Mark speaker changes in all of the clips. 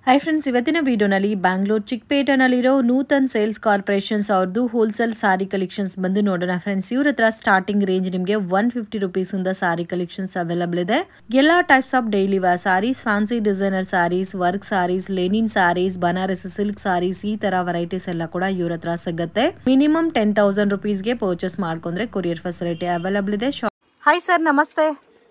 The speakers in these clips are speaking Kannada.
Speaker 1: ಹಾಯ್ ಫ್ರೆಂಡ್ಸ್ ಇವತ್ತಿನ ವಿಡಿಯೋನಲ್ಲಿ ಬ್ಯಾಂಗ್ಳೂರ್ ಚಿಕ್ಕಪೇಟೆನಲ್ಲಿರೋ ನೂತನ್ ಸೇಲ್ಸ್ ಕಾರ್ಪೊರೇಷನ್ಸ್ ಅವ್ರದ್ದು ಹೋಲ್ಸೇಲ್ ಸಾರಿ ಕಲೆಕ್ಷನ್ಸ್ ಬಂದು ನೋಡೋಣ ಫ್ರೆಂಡ್ಸ್ ಇವ್ರ ಹತ್ರ ಸ್ಟಾರ್ಟಿಂಗ್ ರೇಂಜ್ ನಿಮಗೆ ಒನ್ ಫಿಫ್ಟಿ ರುಪೀಸ್ ಇಂದ ಸಾರಿ ಕಲೆಕ್ಷನ್ಸ್ ಅವೈಲಬಲ್ ಇದೆ ಎಲ್ಲಾ types of daily wear saris fancy designer saris work saris linen saris Banaras silk saris ಈ ತರ ವೆರೈಟೀಸ್ ಎಲ್ಲ ಕೂಡ ಇವ್ರ ಹತ್ರ ಸಿಗುತ್ತೆ ಮಿನಿಮಮ್ ಟೆನ್ ತೌಸಂಡ್ ರುಪೀಸ್ಗೆ ಪರ್ಚೇಸ್ ಮಾಡ್ಕೊಂಡ್ರೆ ಕೊರಿಯರ್ ಫೆಸಿಲಿಟಿ ಅವೈಲಬಲ್ ಇದೆ
Speaker 2: ಹಾಯ್ ಸರ್ ನಮಸ್ತೆ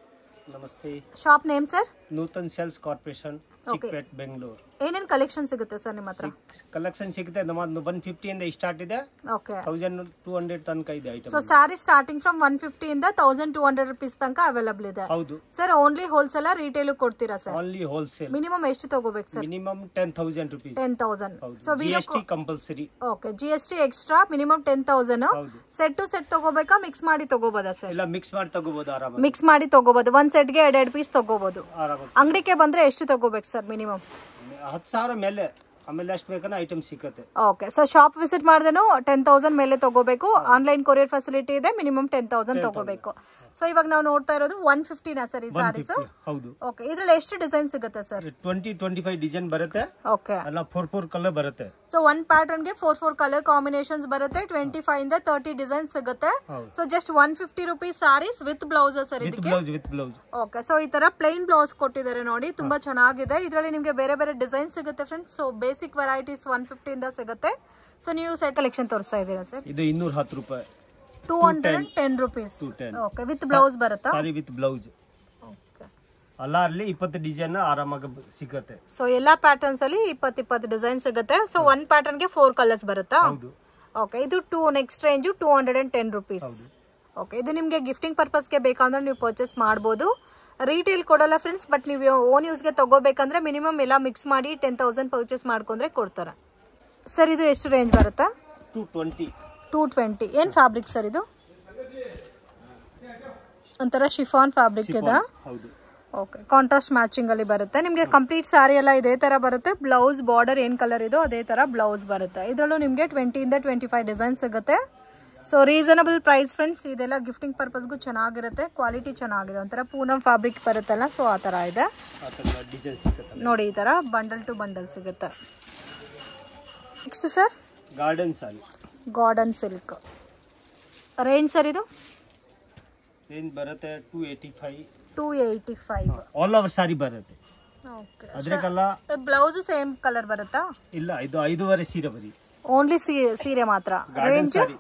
Speaker 3: ನಮಸ್ತೆ
Speaker 2: shop name sir
Speaker 3: Nutan sales corporation Chickpet Bengaluru
Speaker 2: ಏನೇನು ಕಲೆಕ್ಷನ್ ಸಿಗುತ್ತೆ ಸರ್ ನಿಮ್ಮ ಹತ್ರ
Speaker 3: ಕಲೆಕ್ಷನ್ ಸಿಗುತ್ತೆ ನಮ್ಮದು ಒನ್ ಫಿಫ್ಟಿಯಿಂದ ಸ್ಟಾರ್ಟ್ ಇದೆ
Speaker 2: ಓಕೆ
Speaker 3: ತೌಸಂಡ್ ಟೂ ಹಂಡ್ರೆಡ್ ತನಕ ಇದೆ
Speaker 2: so
Speaker 3: item
Speaker 2: sari starting from one fifty ಇಂದ ತೌಸಂಡ್ ಟೂ ಹಂಡ್ರೆಡ್ ರುಪೀಸ್ ತನಕ ಅವೈಲಬಲ್ ಇದೆ
Speaker 3: ಹೌದು
Speaker 2: ಸರ್ ಓನ್ಲಿ ಹೋಲ್ಸೇಲ್ ರಿಟೇಲ್ ಕೊಡ್ತೀರಾ ಸರ್
Speaker 3: ಓನ್ಲಿ ಹೋಲ್ಸೇಲ್
Speaker 2: ಮಿನಿಮಮ್ ಎಷ್ಟು ತಗೋಬೇಕು sir
Speaker 3: minimum ten thousand rupees
Speaker 2: ten thousand
Speaker 3: ಹೌದು
Speaker 2: so
Speaker 3: G
Speaker 2: video
Speaker 3: S T compulsory
Speaker 2: okay G S T extra minimum ten thousand
Speaker 3: ಹೌದು
Speaker 2: ಸೆಟ್ ಟು ಸೆಟ್ ತಗೋಬೇಕಾ ಮಿಕ್ಸ್ ಮಾಡಿ ತಗೋಬೋದಾ ಸರ್
Speaker 3: ಎಲ್ಲ ಮಿಕ್ಸ್ ಮಾಡಿ ತಗೋಬಹುದು ಆರಾಮಾಗಿ
Speaker 2: ಮಿಕ್ಸ್ ಮಾಡಿ ತಗೋಬಹುದು ಒಂದ್ ಸೆಟ್ಗೆ ಎರಡೆರಡು ಪೀಸ್ ತಗೋಬಹುದು
Speaker 3: ಆರಾಮಾಗಿ
Speaker 2: ಅಂಗಡಿಗೆ ಬಂದ್ರೆ ಎಷ್ಟು ತಗೋಬೇಕು ಸರ್ ಮಿನಿಮಮ್
Speaker 3: ಹತ್ತು ಸಾವಿರ ಮೇಲೆ ಆಮೇಲೆ ಎಷ್ಟು ಬೇಕನ್ನ ಐಟಮ್ ಸಿಕ್ಕತ್ತೆ
Speaker 2: ಓಕೆ ಸೊ ಶಾಪ್ ವಿಸಿಟ್ ಮಾಡಿದನು ಟೆನ್ ತೌಸಂಡ್ ಮೇಲೆ ತಗೋಬೇಕು ಆನ್ಲೈನ್ ಕೊರಿಯರ್ ಫೆಸಿಲಿಟಿ ಇದೆ ಮಿನಿಮಮ್ ಟೆನ್ ತೌಸಂಡ್ ತಗೋಬೇಕು ಸೊ ಇವಾಗ ನಾವು ನೋಡ್ತಾ ಇರೋದು ಒನ್ ಫಿಫ್ಟಿನ ಸರ್ ಈ ಸಾರೀಸ್
Speaker 3: ಹೌದು
Speaker 2: ಓಕೆ ಇದ್ರಲ್ಲಿ ಎಷ್ಟು ಡಿಸೈನ್ ಸಿಗುತ್ತೆ sir
Speaker 3: twenty twenty five design ಬರುತ್ತೆ
Speaker 2: ಓಕೆ
Speaker 3: ಎಲ್ಲ ಫೋರ್ ಫೋರ್ ಕಲರ್ ಬರುತ್ತೆ
Speaker 2: ಸೊ ಒನ್ ಪ್ಯಾಟರ್ನ್ ಗೆ ಫೋರ್ ಫೋರ್ ಕಲರ್ ಕಾಂಬಿನೇಷನ್ಸ್ ಬರುತ್ತೆ ಟ್ವೆಂಟಿ ಫೈವ್ ಇಂದ ತರ್ಟಿ ಡಿಸೈನ್ ಸಿಗುತ್ತೆ
Speaker 3: ಹೌದು.
Speaker 2: So just one fifty rupees saris with blouse sir
Speaker 3: with
Speaker 2: ಇದಕ್ಕೆ
Speaker 3: blouse with blouse
Speaker 2: okay so ಈ ತರ ಪ್ಲೈನ್ ಬ್ಲೌಸ್ ಕೊಟ್ಟಿದ್ದಾರೆ ನೋಡಿ ತುಂಬಾ ಚೆನ್ನಾಗಿದೆ ಇದರಲ್ಲಿ ನಿಮಗೆ ಬೇರೆ ಬೇರೆ ಡಿಸೈನ್ ಸಿಗುತ್ತೆ friends so basic varieties one fifty ಇಂದ ಸಿಗುತ್ತೆ ಸೊ ನೀವು ಸೆಟ್ ಕಲೆಕ್ಷನ್ ತೋರಿಸ್ತಾ ಇದ್ದೀರಾ ಸರ್
Speaker 3: ಇದು ಇನ್ನೂರ ಹತ್ತು ರೂಪಾಯಿ
Speaker 2: two hundred and ten rupees
Speaker 3: 210.
Speaker 2: Okay with blouse ಬರುತ್ತಾ
Speaker 3: ಸಾರಿ ವಿತ್ ಬ್ಲೌಸ್
Speaker 2: ಓಕೆ
Speaker 3: ಅಲ್ಲಾರ್ಲಿ ಇಪ್ಪತ್ತು ಡಿಸೈನ್ ಆರಾಮಾಗಿ ಬ- ಸಿಗುತ್ತೆ
Speaker 2: ಸೊ ಎಲ್ಲಾ ಪ್ಯಾಟರ್ನ್ಸ್ ಅಲ್ಲಿ ಇಪ್ಪತ್ತು ಇಪ್ಪತ್ತು ಡಿಸೈನ್ ಸಿಗುತ್ತೆ ಸೊ ಒನ್ ಪ್ಯಾಟರ್ನ್ ಗೆ ಫೋರ್ ಕಲರ್ಸ್ ಬರುತ್ತಾ
Speaker 3: ಹೌದು
Speaker 2: ಓಕೆ ಇದು two next range two hundred and ten rupees okay ಇದು ನಿಮಗೆ ಗಿಫ್ಟಿಂಗ್ ಪರ್ಪಸ್ಗೆ ಬೇಕಂದ್ರೆ ನೀವು ಪರ್ಚೇಸ್ ಮಾಡ್ಬೋದು ರೀಟೇಲ್ ಕೊಡಲ್ಲ ಫ್ರೆಂಡ್ಸ್ ಬಟ್ ನೀವು ಓನ್ ಯೂಸ್ಗೆ ತಗೋಬೇಕಂದ್ರೆ ಮಿನಿಮಮ್ ಎಲ್ಲ ಮಿಕ್ಸ್ ಮಾಡಿ ಟೆನ್ ತೌಸಂಡ್ ಪರ್ಚೇಸ್ ಮಾಡ್ಕೊಂಡ್ರೆ ಕೊಡ್ತಾರೆ ಸರ್ ಇದು ಎಷ್ಟು ರೇಂಜ್ ಬರುತ್ತಾ
Speaker 3: ಟು ಟ್ವೆಂಟಿ
Speaker 2: ಟೂ ಟ್ವೆಂಟಿ ಏನು ಫ್ಯಾಬ್ರಿಕ್ ಸರ್ ಇದು ಒಂಥರ ಶಿಫಾನ್ ಫ್ಯಾಬ್ರಿಕ್ ಇದೆ
Speaker 3: ಹೌದು
Speaker 2: ಓಕೆ ಕಾಂಟ್ರಾಸ್ಟ್ ಮ್ಯಾಚಿಂಗ್ ಅಲ್ಲಿ ಬರುತ್ತೆ ನಿಮಗೆ ಕಂಪ್ಲೀಟ್ ಸಾರಿ ಎಲ್ಲ ಇದೇ ತರ ಬರುತ್ತೆ ಬ್ಲೌಸ್ ಬಾರ್ಡರ್ ಏನ್ ಕಲರ್ ಇದೋ ಅದೇ ತರ ಬ್ಲೌಸ್ ಬರುತ್ತೆ ಇದರಲ್ಲೂ ನಿಮಗೆ ಟ್ವೆಂಟಿಯಿಂದ ಟ್ವೆಂಟಿ ಫೈವ್ ಡಿಸೈನ್ ಸಿಗುತ್ತೆ ಸೊ ರೀಸನಬಲ್ ಪ್ರೈಸ್ ಫ್ರೆಂಡ್ಸ್ ಇದೆಲ್ಲ ಗಿಫ್ಟಿಂಗ್ ಪರ್ಪಸ್ಗೂ ಚೆನ್ನಾಗಿರುತ್ತೆ ಕ್ವಾಲಿಟಿ ಚೆನ್ನಾಗಿದೆ ಒಂಥರ ಪೂನಮ್ ಫ್ಯಾಬ್ರಿಕ್ ಬರುತ್ತಲ್ಲ ಸೊ ಆ ಥರ ಇದೆ
Speaker 3: ಆ ಥರ ಡಿಸೈನ್ ಸಿಗುತ್ತೆ
Speaker 2: ನೋಡಿ ಈ ಥರ ಬಂಡಲ್ ಟು ಬಂಡಲ್ ಸಿಗುತ್ತೆ next sir
Speaker 3: garden sari
Speaker 2: garden silk range sir ಇದು
Speaker 3: ಏನು ಬರುತ್ತೆ two eighty five
Speaker 2: two eighty five
Speaker 3: all over sari ಬರುತ್ತೆ
Speaker 2: ಓಕೆ
Speaker 3: ಅದ್ರಕ್ಕೆಲ್ಲ
Speaker 2: ಬ್ಲೌಸ್ ಸೇಮ್ ಕಲರ್ ಬರುತ್ತಾ
Speaker 3: ಇಲ್ಲ ಇದು ಐದೂವರೆ ಸೀರೆ ಬರೀ
Speaker 2: ಓನ್ಲಿ ಸೀರೆ ಮಾತ್ರ
Speaker 3: garden
Speaker 2: range
Speaker 3: sari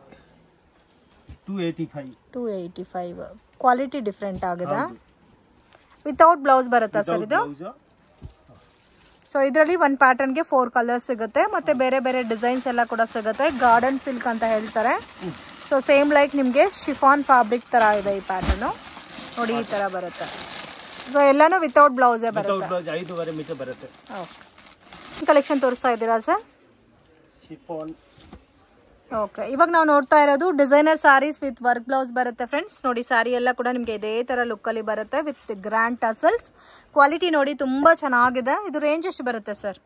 Speaker 3: two eighty five
Speaker 2: two eighty five quality different ಆಗಿದೆ ವಿತೌಟ್ ಬ್ಲೌಸ್ ಬರುತ್ತಾ ಸರ್ ಇದು
Speaker 3: ಬ್ಲೌಸು
Speaker 2: ಸೊ ಇದರಲ್ಲಿ ಒಂದು ಪ್ಯಾಟರ್ನ್ಗೆ ಫೋರ್ ಕಲರ್ಸ್ ಸಿಗುತ್ತೆ ಮತ್ತೆ ಬೇರೆ ಬೇರೆ ಡಿಸೈನ್ಸ್ ಎಲ್ಲ ಕೂಡ ಸಿಗುತ್ತೆ ಗಾರ್ಡನ್ ಸಿಲ್ಕ್ ಅಂತ ಹೇಳ್ತಾರೆ ಸೊ ಸೇಮ್ ಲೈಕ್ ನಿಮಗೆ ಶಿಫಾನ್ ಫ್ಯಾಬ್ರಿಕ್ ತರ ಇದೆ ಈ ಪ್ಯಾಟರ್ನು ನೋಡಿ ಈ ತರ ಬರುತ್ತೆ ಸೊ ಎಲ್ಲಾನು ವಿತೌಟ್ ಬ್ಲೌಸೇ
Speaker 3: ವಿತೌಟ್
Speaker 2: ಬರುತ್ತೆ
Speaker 3: ಬ್ಲೌಸ್ ಐದೂವರೆ ಮೀಟರ್ ಬರುತ್ತೆ
Speaker 2: ಓಕೆ ಕಲೆಕ್ಷನ್ ತೋರಿಸ್ತಾ ಇದ್ದೀರಾ ಸರ್
Speaker 3: ಶಿಫಾನ್
Speaker 2: ಓಕೆ ಇವಾಗ ನಾವು ನೋಡ್ತಾ ಇರೋದು designer saris with work blouse ಬರುತ್ತೆ ಫ್ರೆಂಡ್ಸ್ ನೋಡಿ ಸಾರಿ ಎಲ್ಲ ಕೂಡ ನಿಮಗೆ ಇದೇ ತರ ಲುಕ್ ಅಲ್ಲಿ ಬರುತ್ತೆ ವಿತ್ ಗ್ರ್ಯಾಂಡ್ ಟಸಲ್ಸ್ ಕ್ವಾಲಿಟಿ ನೋಡಿ ತುಂಬಾ ಚೆನ್ನಾಗಿದೆ ಇದು ರೇಂಜ್ ಎಷ್ಟು ಬರುತ್ತೆ sir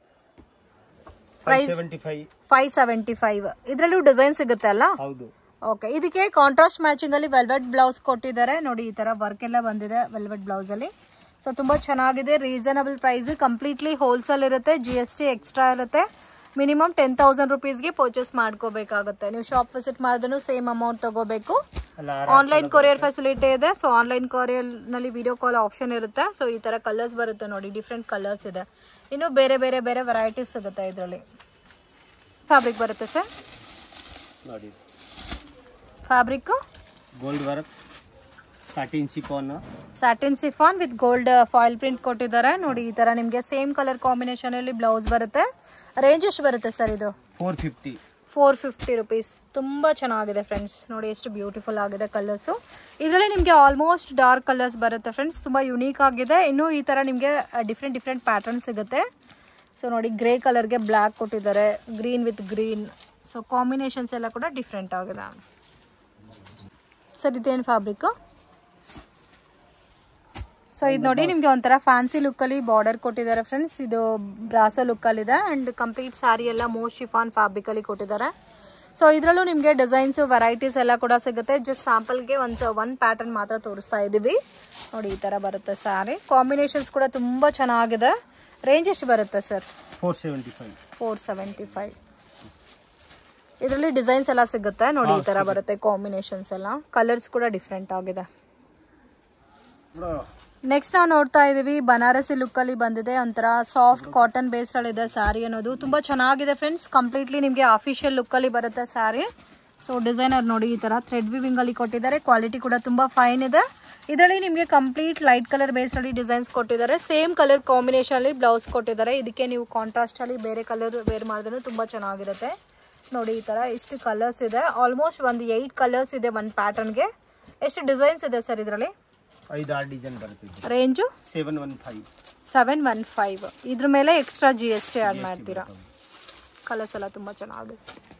Speaker 3: five seventy five
Speaker 2: five seventy five ಇದರಲ್ಲೂ ಡಿಸೈನ್ ಸಿಗುತ್ತೆ ಅಲ್ಲ
Speaker 3: ಹೌದು
Speaker 2: ಓಕೆ ಇದಕ್ಕೆ ಕಾಂಟ್ರಾಸ್ಟ್ ಮ್ಯಾಚಿಂಗ್ ಅಲ್ಲಿ ವೆಲ್ವೆಟ್ ಬ್ಲೌಸ್ ಕೊಟ್ಟಿದ್ದಾರೆ ನೋಡಿ ಈ ತರ ವರ್ಕ್ ಎಲ್ಲ ಬಂದಿದೆ ವೆಲ್ವೆಟ್ ಬ್ಲೌಸ್ ಅಲ್ಲಿ ಸೊ ತುಂಬಾ ಚೆನ್ನಾಗಿದೆ ರೀಸನಬಲ್ ಪ್ರೈಸ್ ಕಂಪ್ಲೀಟ್ಲಿ ಹೋಲ್ಸೇಲ್ ಇರುತ್ತೆ ಜಿ ಎಸ್ ಟಿ ಎಕ್ಸ್ಟ್ರಾ ಇರುತ್ತೆ ಮಿನಿಮಮ್ ಟೆನ್ ತೌಸಂಡ್ ರುಪೀಸ್ಗೆ ಪರ್ಚೇಸ್ ಮಾಡ್ಕೋಬೇಕಾಗುತ್ತೆ ನೀವು ಶಾಪ್ ವಿಸಿಟ್ ಮಾಡಿದ್ರು ಸೇಮ್ ಅಮೌಂಟ್ ತಗೋಬೇಕು
Speaker 3: ಅಲ್ಲ
Speaker 2: ಆನ್ಲೈನ್ ಕೊರಿಯರ್ ಫೆಸಿಲಿಟಿ ಇದೆ ಸೊ ಆನ್ಲೈನ್ ಕೊರಿಯರ್ ನಲ್ಲಿ ವಿಡಿಯೋ ಕಾಲ್ ಆಪ್ಷನ್ ಇರುತ್ತೆ ಸೊ ಈ ತರ ಕಲರ್ಸ್ ಬರುತ್ತೆ ನೋಡಿ ಡಿಫ್ರೆಂಟ್ ಕಲರ್ಸ್ ಇದೆ ಇನ್ನು ಬೇರೆ ಬೇರೆ ಬೇರೆ ವೆರೈಟೀಸ್ ಸಿಗುತ್ತೆ ಇದರಲ್ಲಿ ಫ್ಯಾಬ್ರಿಕ್ ಬರುತ್ತೆ ಸರ್
Speaker 3: ನೋಡಿ
Speaker 2: fabric
Speaker 3: gold work satin chiffon
Speaker 2: satin chiffon with gold foil print ಕೊಟ್ಟಿದ್ದಾರೆ ನೋಡಿ ಈ ತರ ನಿಮಗೆ ಸೇಮ್ ಕಲರ್ ಕಾಂಬಿನೇಷನ್ ಅಲ್ಲಿ ಬ್ಲೌಸ್ ಬರುತ್ತೆ ರೇಂಜ್ ಎಷ್ಟು ಬರುತ್ತೆ ಸರ್ ಇದು
Speaker 3: four fifty
Speaker 2: four fifty rupees ತುಂಬ ಚೆನ್ನಾಗಿದೆ ಫ್ರೆಂಡ್ಸ್ ನೋಡಿ ಎಷ್ಟು ಬ್ಯೂಟಿಫುಲ್ ಆಗಿದೆ ಕಲರ್ಸು ಇದರಲ್ಲಿ ನಿಮಗೆ ಆಲ್ಮೋಸ್ಟ್ ಡಾರ್ಕ್ ಕಲರ್ಸ್ ಬರುತ್ತೆ ಫ್ರೆಂಡ್ಸ್ ತುಂಬ ಯುನೀಕ್ ಆಗಿದೆ ಇನ್ನೂ ಈ ಥರ ನಿಮಗೆ ಡಿಫ್ರೆಂಟ್ ಡಿಫ್ರೆಂಟ್ ಪ್ಯಾಟರ್ನ್ ಸಿಗುತ್ತೆ ಸೊ ನೋಡಿ ಗ್ರೇ ಕಲರ್ಗೆ ಬ್ಲ್ಯಾಕ್ ಕೊಟ್ಟಿದ್ದಾರೆ green with green so combinations ಎಲ್ಲ ಕೂಡ ಡಿಫ್ರೆಂಟ್ ಆಗಿದೆ ಸರ್ ಇದೇನು ಫ್ಯಾಬ್ರಿಕ್ಕು ಸೊ ಇದು ನೋಡಿ ನಿಮಗೆ ಒಂಥರ ಫ್ಯಾನ್ಸಿ ಲುಕ್ಕಲ್ಲಿ ಬಾರ್ಡರ್ ಕೊಟ್ಟಿದ್ದಾರೆ ಫ್ರೆಂಡ್ಸ್ ಇದು ಬ್ರಾಸೋ ಲುಕ್ಕಲ್ಲಿದೆ ಆ್ಯಂಡ್ ಕಂಪ್ಲೀಟ್ ಸ್ಯಾರಿ ಎಲ್ಲ ಮೋಸ್ಟ್ ಶಿಫಾನ್ ಫ್ಯಾಬ್ರಿಕಲ್ಲಿ ಕೊಟ್ಟಿದ್ದಾರೆ ಸೊ ಇದರಲ್ಲೂ ನಿಮಗೆ ಡಿಸೈನ್ಸ್ ವೆರೈಟೀಸ್ ಎಲ್ಲ ಕೂಡ ಸಿಗುತ್ತೆ ಜಸ್ಟ್ ಸ್ಯಾಂಪಲ್ಗೆ ಒಂದು ಒನ್ ಪ್ಯಾಟರ್ನ್ ಮಾತ್ರ ತೋರಿಸ್ತಾ ಇದ್ದೀವಿ ನೋಡಿ ಈ ಥರ ಬರುತ್ತೆ ಸ್ಯಾರಿ ಕಾಂಬಿನೇಷನ್ಸ್ ಕೂಡ ತುಂಬ ಚೆನ್ನಾಗಿದೆ ರೇಂಜ್ ಎಷ್ಟು ಬರುತ್ತೆ sir
Speaker 3: four seventy five
Speaker 2: four seventy five ಇದರಲ್ಲಿ ಡಿಸೈನ್ಸ್ ಎಲ್ಲ ಸಿಗುತ್ತೆ ನೋಡಿ ಈ ತರ ಬರುತ್ತೆ ಕಾಂಬಿನೇಷನ್ಸ್ ಎಲ್ಲ ಕಲರ್ಸ್ ಕೂಡ ಡಿಫ್ರೆಂಟ್ ಆಗಿದೆ ನೆಕ್ಸ್ಟ್ ನಾವು ನೋಡ್ತಾ ಇದೀವಿ ಬನಾರಸಿ ಲುಕ್ ಅಲ್ಲಿ ಬಂದಿದೆ ಒಂಥರ ಸಾಫ್ಟ್ ಕಾಟನ್ ಬೇಸ್ಡ್ ಅಲ್ಲಿ ಇದೆ ಸ್ಯಾರಿ ಅನ್ನೋದು ತುಂಬಾ ಚೆನ್ನಾಗಿದೆ ಫ್ರೆಂಡ್ಸ್ ಕಂಪ್ಲೀಟ್ಲಿ ನಿಮಗೆ ಅಫಿಷಿಯಲ್ ಲುಕ್ ಅಲ್ಲಿ ಬರುತ್ತೆ ಸ್ಯಾರಿ ಸೊ ಡಿಸೈನರ್ ನೋಡಿ ಈ ತರ ಥ್ರೆಡ್ ವಿವಿಂಗ್ ಅಲ್ಲಿ ಕೊಟ್ಟಿದ್ದಾರೆ ಕ್ವಾಲಿಟಿ ಕೂಡ ತುಂಬಾ ಫೈನ್ ಇದೆ ಇದರಲ್ಲಿ ನಿಮಗೆ ಕಂಪ್ಲೀಟ್ ಲೈಟ್ ಕಲರ್ ಬೇಸ್ಡ್ ಅಲ್ಲಿ ಡಿಸೈನ್ಸ್ ಕೊಟ್ಟಿದ್ದಾರೆ ಸೇಮ್ ಕಲರ್ ಕಾಂಬಿನೇಷನ್ ಅಲ್ಲಿ ಬ್ಲೌಸ್ ಕೊಟ್ಟಿದ್ದಾರೆ ಇದಕ್ಕೆ ನೀವು ಕಾಂಟ್ರಾಸ್ಟ್ ಅಲ್ಲಿ ಬೇರೆ ಕಲರ್ ವೇರ್ ಮಾಡಿದ್ರೆ ತುಂಬಾ ಚೆನ್ನಾಗಿರುತ್ತೆ ನೋಡಿ ಈ ತರ ಇಷ್ಟು ಕಲರ್ಸ್ ಇದೆ ಆಲ್ಮೋಸ್ಟ್ ಒಂದು ಏಯ್ಟ್ ಕಲರ್ಸ್ ಇದೆ ಒಂದು ಪ್ಯಾಟರ್ನ್ಗೆ ಎಷ್ಟು ಡಿಸೈನ್ಸ್ ಇದೆ ಸರ್ ಇದರಲ್ಲಿ
Speaker 3: ಐದು ಆರು ಡಿಸೈನ್ ಬರುತ್ತೆ
Speaker 2: range
Speaker 3: seven one five
Speaker 2: seven one five ಇದ್ರ ಮೇಲೆ extra G S T add ಮಾಡ್ತೀರಾ ಕಲರ್ಸ್ ಎಲ್ಲ ತುಂಬ ಚೆನ್ನಾಗಿದೆ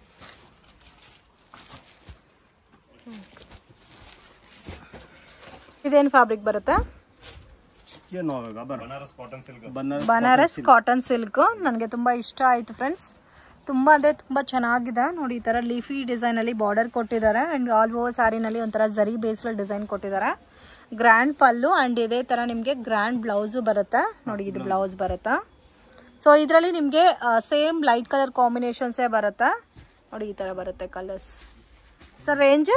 Speaker 2: ಇದೇನು ಫ್ಯಾಬ್ರಿಕ್ ಬರುತ್ತೆ
Speaker 3: ಏನು ಹೋಗ Banaras cotton silk Banaras
Speaker 2: Banaras cotton silk ನನಗೆ ತುಂಬ ಇಷ್ಟ ಆಯಿತು ಫ್ರೆಂಡ್ಸ್ ತುಂಬ ಅಂದರೆ ತುಂಬ ಚೆನ್ನಾಗಿದೆ ನೋಡಿ ಈ ಥರ ಲೀಫಿ ಡಿಸೈನಲ್ಲಿ ಬಾರ್ಡರ್ ಕೊಟ್ಟಿದ್ದಾರೆ ಆ್ಯಂಡ್ ಆಲ್ ಓವರ್ ಸ್ಯಾರಿನಲ್ಲಿ ಒಂಥರ ಜರಿ ಬೇಸ್ಡ್ ಡಿಸೈನ್ ಕೊಟ್ಟಿದ್ದಾರೆ ಗ್ರ್ಯಾಂಡ್ ಪಲ್ಲು ಆ್ಯಂಡ್ ಇದೇ ಥರ ನಿಮಗೆ ಗ್ರ್ಯಾಂಡ್ ಬ್ಲೌಸು ಬರುತ್ತೆ ನೋಡಿ ಇದು ಬ್ಲೌಸ್ ಬರುತ್ತೆ ಸೊ ಇದರಲ್ಲಿ ನಿಮಗೆ ಸೇಮ್ ಲೈಟ್ ಕಲರ್ ಕಾಂಬಿನೇಷನ್ಸೇ ಬರುತ್ತೆ ನೋಡಿ ಈ ಥರ ಬರುತ್ತೆ colours sir range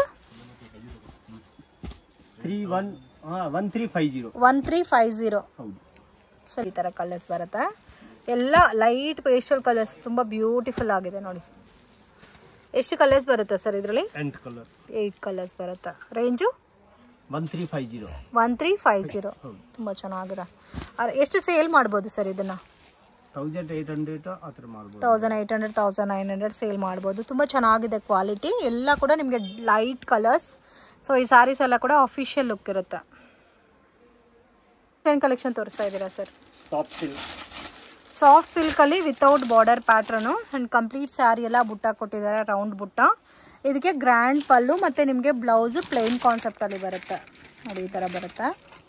Speaker 3: three one ಹಾಂ one three five zero
Speaker 2: one three five zero
Speaker 3: ಹೌದು
Speaker 2: ಸರ್ ಈ ಥರ ಕಲರ್ಸ್ ಬರುತ್ತೆ ಎಲ್ಲ ಲೈಟ್ ಪೇಸ್ಟಲ್ ಕಲರ್ಸ್ ತುಂಬ ಬ್ಯೂಟಿಫುಲ್ ಆಗಿದೆ ನೋಡಿ ಎಷ್ಟು ಕಲರ್ಸ್ ಬರುತ್ತೆ ಸರ್ ಇದರಲ್ಲಿ
Speaker 3: ಎಂಟು ಕಲರ್
Speaker 2: ಏಯ್ಟ್ ಕಲರ್ಸ್ ಬರುತ್ತೆ range
Speaker 3: one three five zero
Speaker 2: one three five zero
Speaker 3: ಹೌದು
Speaker 2: ತುಂಬ ಚೆನ್ನಾಗಿದೆ ಅರ್- ಎಷ್ಟು ಸೇಲ್ ಮಾಡ್ಬೋದು ಸರ್ ಇದನ್ನು
Speaker 3: ತೌಸಂಡ್ ಏಯ್ಟ್ ಹಂಡ್ರೆಡ್ ಆ ಥರ ಮಾಡ್ಬೋದು
Speaker 2: thousand eight hundred thousand nine hundred sale ಮಾಡ್ಬೋದು ತುಂಬ ಚೆನ್ನಾಗಿದೆ ಕ್ವಾಲಿಟಿ ಎಲ್ಲ ಕೂಡ ನಿಮಗೆ ಲೈಟ್ ಕಲರ್ಸ್ ಸೊ ಈ ಸ್ಯಾರೀಸ್ ಎಲ್ಲ ಕೂಡ ಅಫಿಷಿಯಲ್ ಲುಕ್ ಇರುತ್ತೆ ಏನು ಕಲೆಕ್ಷನ್ ತೋರಿಸ್ತಾ ಇದ್ದೀರಾ ಸರ್
Speaker 3: ಸಾಫ್ಟ್ ಸಿಲ್ಕ್
Speaker 2: ಸಾಫ್ಟ್ ಸಿಲ್ಕಲ್ಲಿ without border pattern and complete sari ಎಲ್ಲ ಬುಟ್ಟ ಕೊಟ್ಟಿದ್ದಾರೆ ರೌಂಡ್ ಬುಟ್ಟ ಇದಕ್ಕೆ ಗ್ರ್ಯಾಂಡ್ ಪಲ್ಲು ಮತ್ತು ನಿಮಗೆ ಬ್ಲೌಸು ಪ್ಲೈನ್ ಕಾನ್ಸೆಪ್ಟಲ್ಲಿ ಬರುತ್ತೆ ನೋಡಿ ಈ ಥರ ಬರುತ್ತೆ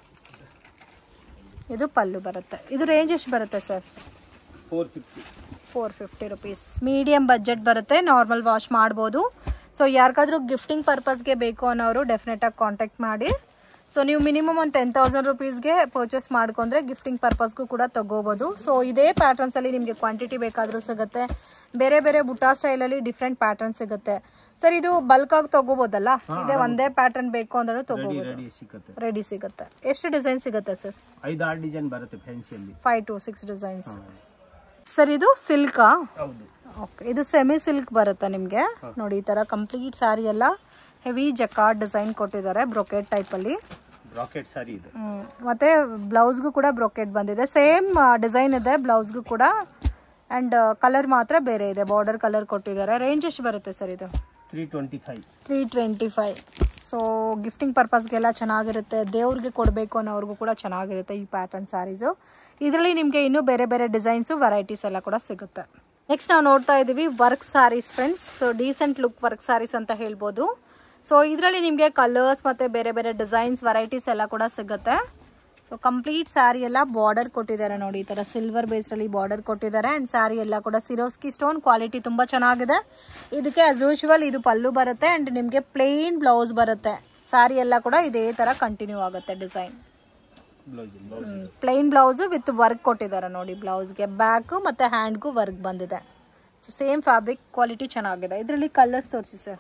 Speaker 2: ಇದು ಪಲ್ಲು ಬರುತ್ತೆ ಇದು ರೇಂಜ್ ಎಷ್ಟು ಬರುತ್ತೆ sir
Speaker 3: four fifty
Speaker 2: four fifty rupees medium budget ಬರುತ್ತೆ ನಾರ್ಮಲ್ ವಾಶ್ ಮಾಡ್ಬೋದು ಸೊ ಯಾರಿಗಾದ್ರೂ ಗಿಫ್ಟಿಂಗ್ ಪರ್ಪಸ್ಗೆ ಬೇಕು ಅನ್ನೋರು ಡೆಫಿನೆಟಾಗಿ ಕಾಂಟ್ಯಾಕ್ಟ್ ಮಾಡಿ ಸೊ ನೀವು ಮಿನಿಮಮ್ ಒಂದು ಟೆನ್ ತೌಸಂಡ್ ರುಪೀಸ್ಗೆ ಪರ್ಚೇಸ್ ಮಾಡ್ಕೊಂಡ್ರೆ ಗಿಫ್ಟಿಂಗ್ ಪರ್ಪಸ್ಗೂ ಕೂಡ ತಗೋಬೋದು ಸೊ ಇದೇ ಪ್ಯಾಟರ್ನ್ಸಲ್ಲಿ ನಿಮಗೆ ಕ್ವಾಂಟಿಟಿ ಬೇಕಾದರೂ ಸಿಗುತ್ತೆ ಬೇರೆ ಬೇರೆ ಬುಟಾ ಸ್ಟೈಲಲ್ಲಿ ಡಿಫ್ರೆಂಟ್ ಪ್ಯಾಟರ್ನ್ ಸಿಗುತ್ತೆ ಸರ್ ಇದು ಬಲ್ಕಾಗಿ ತಗೋಬೋದಲ್ಲ ಇದೇ ಒಂದೇ ಪ್ಯಾಟರ್ನ್ ಬೇಕು ಅಂದ್ರೂ
Speaker 3: ರೆಡಿ
Speaker 2: ತಗೋಬೋದು
Speaker 3: ರೆಡಿ ಸಿಕ್ಕತ್ತೆ
Speaker 2: ರೆಡಿ ಸಿಗುತ್ತೆ ಎಷ್ಟು ಡಿಸೈನ್ ಸಿಗುತ್ತೆ ಸರ್
Speaker 3: ಐದು ಆರು ಡಿಸೈನ್ ಬರುತ್ತೆ ಫ್ಯಾನ್ಸಿಯಲ್ಲಿ
Speaker 2: five to six designs sir ಇದು ಸಿಲ್ಕಾ
Speaker 3: ಹೌದು
Speaker 2: ಓಕೆ ಇದು ಸೆಮಿ ಸಿಲ್ಕ್ ಬರುತ್ತೆ ನಿಮಗೆ ನೋಡಿ ಈ ಥರ ಕಂಪ್ಲೀಟ್ ಸ್ಯಾರಿ ಎಲ್ಲ ಹೆವಿ ಜಕಾರ್ಡ್ ಡಿಸೈನ್ ಕೊಟ್ಟಿದ್ದಾರೆ ಬ್ರೊಕೆಟ್ ಟೈಪಲ್ಲಿ
Speaker 3: ರಾಕೆಟ್ ಸಾರಿ ಇದೆ
Speaker 2: ಮತ್ತು ಬ್ಲೌಸ್ಗೂ ಕೂಡ ಬ್ರೊಕೆಟ್ ಬಂದಿದೆ ಸೇಮ್ ಡಿಸೈನ್ ಇದೆ ಬ್ಲೌಸ್ಗೂ ಕೂಡ ಆ್ಯಂಡ್ ಕಲರ್ ಮಾತ್ರ ಬೇರೆ ಇದೆ ಬಾರ್ಡರ್ ಕಲರ್ ಕೊಟ್ಟಿದ್ದಾರೆ ರೇಂಜ್ ಎಷ್ಟು ಬರುತ್ತೆ ಸರ್ ಇದು
Speaker 3: three twenty five
Speaker 2: three twenty five so gifting ಪರ್ಪಸ್ಗೆಲ್ಲ ಚೆನ್ನಾಗಿರುತ್ತೆ ದೇವ್ರಿಗೆ ಕೊಡಬೇಕು ಅನ್ನೋರ್ಗೂ ಕೂಡ ಚೆನ್ನಾಗಿರುತ್ತೆ ಈ ಪ್ಯಾಟರ್ನ್ ಸ್ಯಾರೀಸು ಇದರಲ್ಲಿ ನಿಮಗೆ ಇನ್ನೂ ಬೇರೆ ಬೇರೆ ಡಿಸೈನ್ಸು ವೆರೈಟೀಸ್ ಎಲ್ಲ ಕೂಡ ಸಿಗುತ್ತೆ ನೆಕ್ಸ್ಟ್ ನಾವು ನೋಡ್ತಾ ಇದ್ದೀವಿ work sarees friends so decent look work sarees ಅಂತ ಹೇಳ್ಬೋದು ಸೊ ಇದರಲ್ಲಿ ನಿಮಗೆ ಕಲರ್ಸ್ ಮತ್ತು ಬೇರೆ ಬೇರೆ ಡಿಸೈನ್ಸ್ ವೆರೈಟೀಸ್ ಎಲ್ಲ ಕೂಡ ಸಿಗುತ್ತೆ ಸೊ ಕಂಪ್ಲೀಟ್ ಸ್ಯಾರಿ ಎಲ್ಲ ಬಾರ್ಡರ್ ಕೊಟ್ಟಿದ್ದಾರೆ ನೋಡಿ ಈ ಥರ ಸಿಲ್ವರ್ ಬೇಸ್ಡಲ್ಲಿ ಬಾರ್ಡರ್ ಕೊಟ್ಟಿದ್ದಾರೆ ಆ್ಯಂಡ್ ಸ್ಯಾರಿ ಎಲ್ಲ ಕೂಡ ಸಿರೋಸ್ಕಿ ಸ್ಟೋನ್ ಕ್ವಾಲಿಟಿ ತುಂಬ ಚೆನ್ನಾಗಿದೆ ಇದಕ್ಕೆ ಆಸ್ ಯೂಶುವಲ್ ಇದು ಪಲ್ಲು ಬರುತ್ತೆ ಆ್ಯಂಡ್ ನಿಮಗೆ ಪ್ಲೇನ್ ಬ್ಲೌಸ್ ಬರುತ್ತೆ ಸ್ಯಾರಿ ಎಲ್ಲ ಕೂಡ ಇದೇ ಥರ ಕಂಟಿನ್ಯೂ ಆಗುತ್ತೆ design
Speaker 3: blouse blouse
Speaker 2: plain blouse with work ಕೊಟ್ಟಿದ್ದಾರೆ ನೋಡಿ ಬ್ಲೌಸ್ಗೆ ಬ್ಯಾಕು ಮತ್ತು ಹ್ಯಾಂಡ್ಗೂ ವರ್ಕ್ ಬಂದಿದೆ ಸೊ ಸೇಮ್ ಫ್ಯಾಬ್ರಿಕ್ ಕ್ವಾಲಿಟಿ ಚೆನ್ನಾಗಿದೆ ಇದರಲ್ಲಿ ಕಲರ್ಸ್ ತೋರಿಸಿ ಸರ್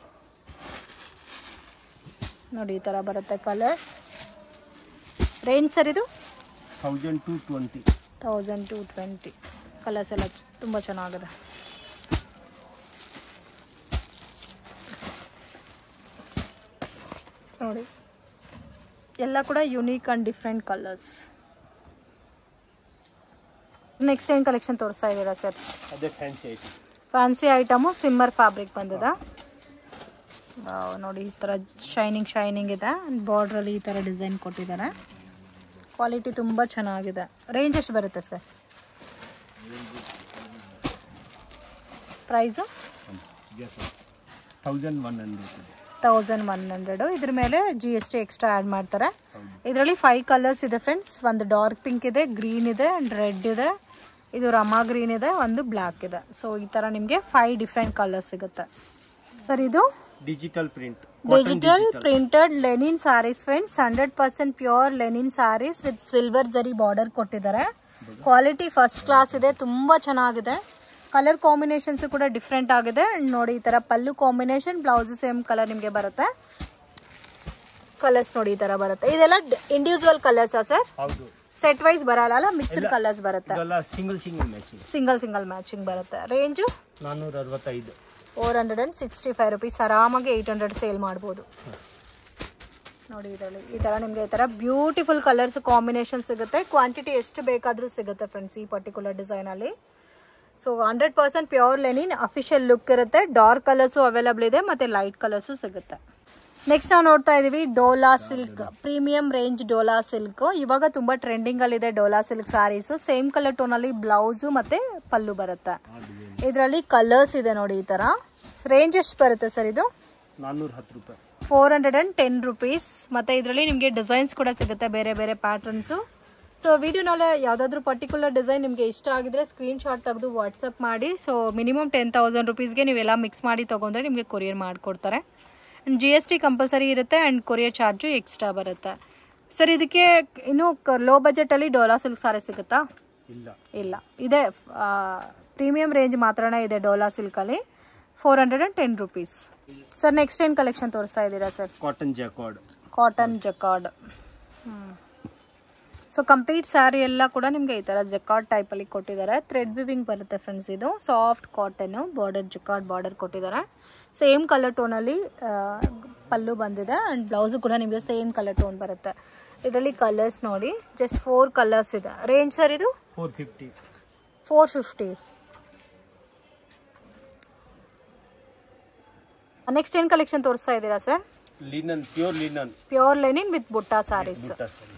Speaker 2: ನೋಡಿ ಈ ಥರ ಬರುತ್ತೆ ಕಲರ್ಸ್ ರೇಂಜ್ ಸರ್ ಇದು
Speaker 3: thousand two twenty
Speaker 2: thousand two twenty colours ಎಲ್ಲ ತುಂಬ ಚೆನ್ನಾಗಿದೆ ನೋಡಿ ಎಲ್ಲ ಕೂಡ unique and different colours next ಏನು ಕಲೆಕ್ಷನ್ ತೋರಿಸ್ತಾ ಇದ್ದೀರಾ ಸರ್
Speaker 3: ಅದೇ fancy item
Speaker 2: fancy item shimmer fabric ಬಂದಿದೆ ವಾವ್, ನೋಡಿ ಈ ಥರ ಶೈನಿಂಗ್ ಶೈನಿಂಗ್ ಇದೆ ಬಾರ್ಡ್ರಲ್ಲಿ ಈ ಥರ ಡಿಸೈನ್ ಕೊಟ್ಟಿದ್ದಾರೆ ಕ್ವಾಲಿಟಿ ತುಂಬ ಚೆನ್ನಾಗಿದೆ ರೇಂಜ್ ಎಷ್ಟು ಬರುತ್ತೆ sir price
Speaker 3: thousand one hundred
Speaker 2: thousand one hundred ಇದ್ರ ಮೇಲೆ G S T extra add ಮಾಡ್ತಾರೆ ಇದರಲ್ಲಿ ಫೈವ್ ಕಲರ್ಸ್ ಇದೆ ಫ್ರೆಂಡ್ಸ್ ಒಂದು ಡಾರ್ಕ್ ಪಿಂಕ್ ಇದೆ ಗ್ರೀನ್ ಇದೆ ಆ್ಯಂಡ್ ರೆಡ್ ಇದೆ ಇದು ರಮಾ ಗ್ರೀನ್ ಇದೆ ಒಂದು ಬ್ಲ್ಯಾಕ್ ಇದೆ ಸೊ ಈ ಥರ ನಿಮಗೆ ಫೈವ್ ಡಿಫ್ರೆಂಟ್ ಕಲರ್ಸ್ ಸಿಗುತ್ತೆ ಸರ್ ಇದು
Speaker 3: digital print
Speaker 2: digital printed linen sarees friends hundred percent pure linen sarees with silver zari border ಕೊಟ್ಟಿದ್ದಾರೆ ಕ್ವಾಲಿಟಿ ಫಸ್ಟ್ ಕ್ಲಾಸ್ ಇದೆ ತುಂಬ ಚೆನ್ನಾಗಿದೆ ಕಲರ್ ಕಾಂಬಿನೇಷನ್ಸ್ ಕೂಡ ಡಿಫ್ರೆಂಟ್ ಆಗಿದೆ And ನೋಡಿ ಈ ಥರ pallu combination blouse same colour ನಿಮಗೆ ಬರುತ್ತೆ ಕಲರ್ಸ್ ನೋಡಿ ಈ ಥರ ಬರುತ್ತೆ ಇದೆಲ್ಲ ಇಂಡಿವಿಜುವಲ್ ಕಲರ್ಸಾ ಸರ್
Speaker 3: ಹೌದು
Speaker 2: ಸೆಟ್ ವೈಸ್ ಬರಲ್ಲ ಅಲ್ಲ ಮಿಕ್ಸ್ಡ್ ಕಲರ್ಸ್ ಬರುತ್ತೆ
Speaker 3: ಇದೆಲ್ಲ single single matching
Speaker 2: single single matching ಬರುತ್ತೆ ರೇಂಜು
Speaker 3: ನಾನ್ನೂರ ಅರವತ್ತೈದು
Speaker 2: four hundred and sixty five rupees ಆರಾಮಾಗಿ ಏಯ್ಟ್ ಹಂಡ್ರೆಡ್ ಸೇಲ್ ಮಾಡ್ಬೋದು ನೋಡಿ ಇದರಲ್ಲಿ ಈ ಥರ ನಿಮಗೆ ಈ ಥರ ಬ್ಯೂಟಿಫುಲ್ ಕಲರ್ಸ್ ಕಾಂಬಿನೇಷನ್ ಸಿಗುತ್ತೆ ಕ್ವಾಂಟಿಟಿ ಎಷ್ಟು ಬೇಕಾದರೂ ಸಿಗುತ್ತೆ ಫ್ರೆಂಡ್ಸ್ ಈ ಪರ್ಟಿಕ್ಯುಲರ್ ಡಿಸೈನಲ್ಲಿ so hundred percent pure linen official look ಇರುತ್ತೆ ಡಾರ್ಕ್ ಕಲರ್ಸು ಅವೈಲಬಲ್ ಇದೆ ಮತ್ತು ಲೈಟ್ ಕಲರ್ಸು ಸಿಗುತ್ತೆ ನೆಕ್ಸ್ಟ್ ನಾವು ನೋಡ್ತಾ ಇದೀವಿ dola silk premium range dola silk ಇವಾಗ ತುಂಬ ಟ್ರೆಂಡಿಂಗಲ್ಲಿದೆ dola silk sarees same colour ಟೋನಲ್ಲಿ ಬ್ಲೌಸು ಮತ್ತು ಪಲ್ಲು ಬರುತ್ತೆ ಇದರಲ್ಲಿ ಕಲರ್ಸ್ ಇದೆ ನೋಡಿ ಈ ಥರ ರೇಂಜ್ ಎಷ್ಟು ಬರುತ್ತೆ ಸರ್ ಇದು
Speaker 3: ನಾನ್ನೂರ ಹತ್ತು ರೂಪಾಯಿ
Speaker 2: four hundred and ten rupees ಮತ್ತು ಇದರಲ್ಲಿ ನಿಮಗೆ ಡಿಸೈನ್ಸ್ ಕೂಡ ಸಿಗುತ್ತೆ ಬೇರೆ ಬೇರೆ ಪ್ಯಾಟರ್ನ್ಸು ಸೊ ವಿಡಿಯೋನಲ್ಲಿ ಯಾವುದಾದ್ರೂ ಪರ್ಟಿಕ್ಯುಲರ್ ಡಿಸೈನ್ ನಿಮಗೆ ಇಷ್ಟ ಆಗಿದ್ರೆ ಸ್ಕ್ರೀನ್ಶಾಟ್ ತೆಗೆದು ವಾಟ್ಸಪ್ ಮಾಡಿ ಸೊ ಮಿನಿಮಮ್ ಟೆನ್ ತೌಸಂಡ್ ರುಪೀಸ್ಗೆ ನೀವೆಲ್ಲ ಮಿಕ್ಸ್ ಮಾಡಿ ತೊಗೊಂಡ್ರೆ ನಿಮಗೆ ಕೊರಿಯರ್ ಮಾಡಿಕೊಡ್ತಾರೆ ಜಿ ಎಸ್ ಟಿ ಕಂಪಲ್ಸರಿ ಇರುತ್ತೆ ಆ್ಯಂಡ್ ಕೊರಿಯರ್ ಚಾರ್ಜು ಎಕ್ಸ್ಟ್ರಾ ಬರುತ್ತೆ ಸರ್ ಇದಕ್ಕೆ ಇನ್ನೂ ಲೋ ಬಜೆಟಲ್ಲಿ ಡೋಲಾ ಸಿಲ್ಕ್ ಸಾರಿ ಸಿಗುತ್ತಾ
Speaker 3: ಇಲ್ಲ
Speaker 2: ಇಲ್ಲ ಇದೆ ಪ್ರೀಮಿಯಂ ರೇಂಜ್ ಮಾತ್ರನೇ ಇದೆ ಡೋಲಾ ಸಿಲ್ಕಲ್ಲಿ four hundred and ten rupees sir next ಏನು ಕಲೆಕ್ಷನ್ ತೋರಿಸ್ತಾ ಇದ್ದೀರಾ sir
Speaker 3: cotton jacquard
Speaker 2: cotton jacquard so complete sari ಎಲ್ಲ ಕೂಡ ನಿಮಗೆ ಈ ಥರ ಜಕಾರ್ಡ್ ಟೈಪಲ್ಲಿ ಕೊಟ್ಟಿದ್ದಾರೆ ಥ್ರೆಡ್ ವಿವಿಂಗ್ ಬರುತ್ತೆ ಫ್ರೆಂಡ್ಸ್ ಇದು ಸಾಫ್ಟ್ ಕಾಟನ್ನು ಬಾರ್ಡರ್ ಜಕಾರ್ಡ್ ಬಾರ್ಡರ್ ಕೊಟ್ಟಿದ್ದಾರೆ ಸೇಮ್ ಕಲರ್ ಟೋನಲ್ಲಿ ಪಲ್ಲು ಬಂದಿದೆ ಆ್ಯಂಡ್ ಬ್ಲೌಸು ಕೂಡ ನಿಮಗೆ ಸೇಮ್ ಕಲರ್ ಟೋನ್ ಬರುತ್ತೆ ಇದರಲ್ಲಿ ಕಲರ್ಸ್ ನೋಡಿ ಜಸ್ಟ್ ಫೋರ್ ಕಲರ್ಸ್ ಇದೆ ರೇಂಜ್ ಸರ್ ಇದು
Speaker 3: four fifty
Speaker 2: four fifty next ಏನು ಕಲೆಕ್ಷನ್ ತೋರಿಸ್ತಾ ಇದ್ದೀರಾ sir
Speaker 3: linen pure linen
Speaker 2: pure linen with ಬುಟ್ಟ ಸಾರೀಸ್